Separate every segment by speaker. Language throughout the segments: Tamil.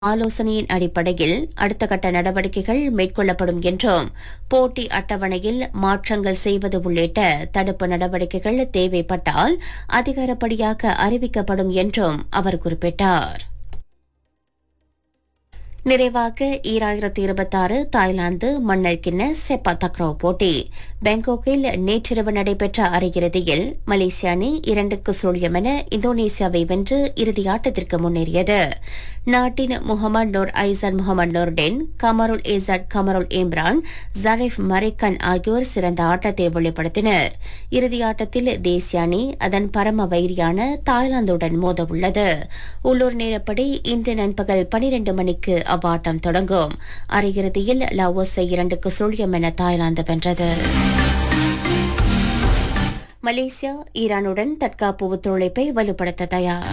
Speaker 1: ஆலோசனையின் அடிப்படையில் அடுத்த கட்ட நடவடிக்கைகள் மேற்கொள்ளப்படும் என்றும் போட்டி அட்டவணையில் மாற்றங்கள் செய்வது உள்ளிட்ட தடுப்பு நடவடிக்கைகள் தேவைப்பட்டால் அதிகாரப்படியாக அறிவிக்கப்படும் என்றும் அவர் குறிப்பிட்டார் நிறைவாக ஈராயிரத்தி இருபத்தாறு தாய்லாந்து மன்னர் கிண்ண செப்பா தக்ரோ போட்டி பாங்காக்கில் நேற்றிரவு நடைபெற்ற அரையிறுதியில் மலேசிய அணி இரண்டுக்கு சுழியம் என இந்தோனேசியாவை வென்று இறுதி ஆட்டத்திற்கு முன்னேறியது நாட்டின் முகமது நூர் ஐசன் முகமது நூர்டென் கமருல் ஏசாட் கமருல் இம்ரான் ஜரீஃப் மரிக்கன் ஆகியோர் சிறந்த ஆட்டத்தை வெளிப்படுத்தினர் இறுதி ஆட்டத்தில் தேசிய அணி அதன் பரம வைரியான தாய்லாந்துடன் மோதவுள்ளது உள்ளூர் நேரப்படி இன்று நண்பகல் பனிரெண்டு மணிக்கு அவ்வாட்டம் தொடங்கும் அரையிறுதியில் லாவோஸை இரண்டுக்கு சுழியம் என தாய்லாந்து வென்றது மலேசியா ஈரானுடன் தற்காப்பு ஒத்துழைப்பை வலுப்படுத்த தயார்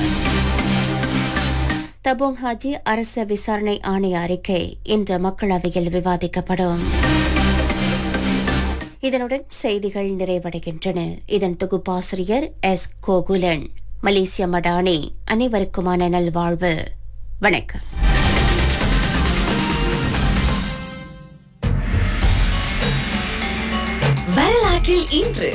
Speaker 1: தபோங் ஹாஜி அரசு விசாரணை ஆணைய அறிக்கை இன்று மக்களவையில் விவாதிக்கப்படும் இதனுடன் செய்திகள் நிறைவடைகின்றன இதன் தொகுப்பாசிரியர் எஸ் கோகுலன் மலேசிய மடானி அனைவருக்குமான நல்வாழ்வு வணக்கம்
Speaker 2: வரலாற்றில் இன்று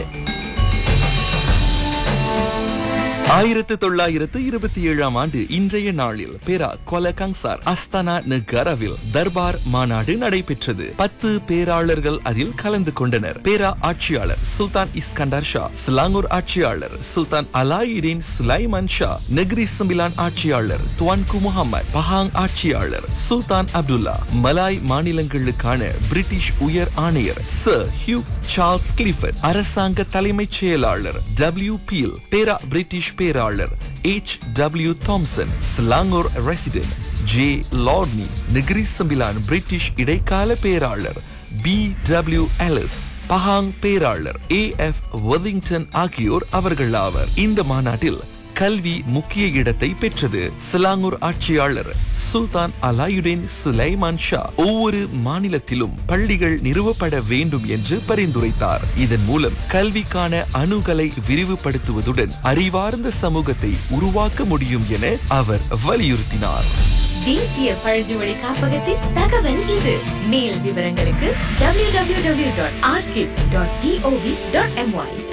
Speaker 3: ஆயிரத்து தொள்ளாயிரத்து இருபத்தி ஏழாம் ஆண்டு இன்றைய நாளில் பெரா கொலகங்சார் அஸ்தானா நகரவில் தர்பார் மாநாடு நடைபெற்றது பத்து பேராளர்கள் அதில் கலந்து கொண்டனர் பேரா ஆட்சியாளர் சுல்தான் இஸ்கண்டர் ஷா சிலாங்கூர் ஆட்சியாளர் Sultan Alaiddin Sulaiman Shah Negeri Sembilan ஆட்சியாளர் துவான்கு முகமது பஹாங் ஆட்சியாளர் சுல்தான் அப்துல்லா மலாய் மாநிலங்களுக்கான பிரிட்டிஷ் உயர் ஆணையர் சர் ஹியூ சார்ல்ஸ் கிளிஃபர்ட் அரசாங்க தலைமைச் செயலாளர் டபிள்யூ பீல் பேரா பிரிட்டிஷ் பேராளர் H W Thomson Selangor resident J லார்னி நெகிரி சம்பிலான் பிரிட்டிஷ் இடைக்கால பேராளர் பி டபிள்யூ எலிஸ் பஹாங் பேராளர் ஏ எஃப் வதிங்டன் ஆகியோர் அவர்கள் ஆவர் இந்த மாநாட்டில் கல்வி முக்கிய இடத்தை பெற்றது சிலாங்கூர் ஆட்சியாளர் சுல்தான் அலாயுதீன் சுலைமான் ஷா ஒவ்வொரு மாநிலத்திலும் பள்ளிகள் நிறுவப்பட வேண்டும் என்று பரிந்துரைத்தார் இதன் மூலம் கல்விக்கான அணுகலை விரிவுபடுத்துவதுடன் அறிவார்ந்த சமூகத்தை உருவாக்க முடியும் என அவர் வலியுறுத்தினார்
Speaker 2: தேசிய பழங்குமொழி காப்பகத்தின் தகவல் இது மேல் விவரங்களுக்கு www.archive.gov.my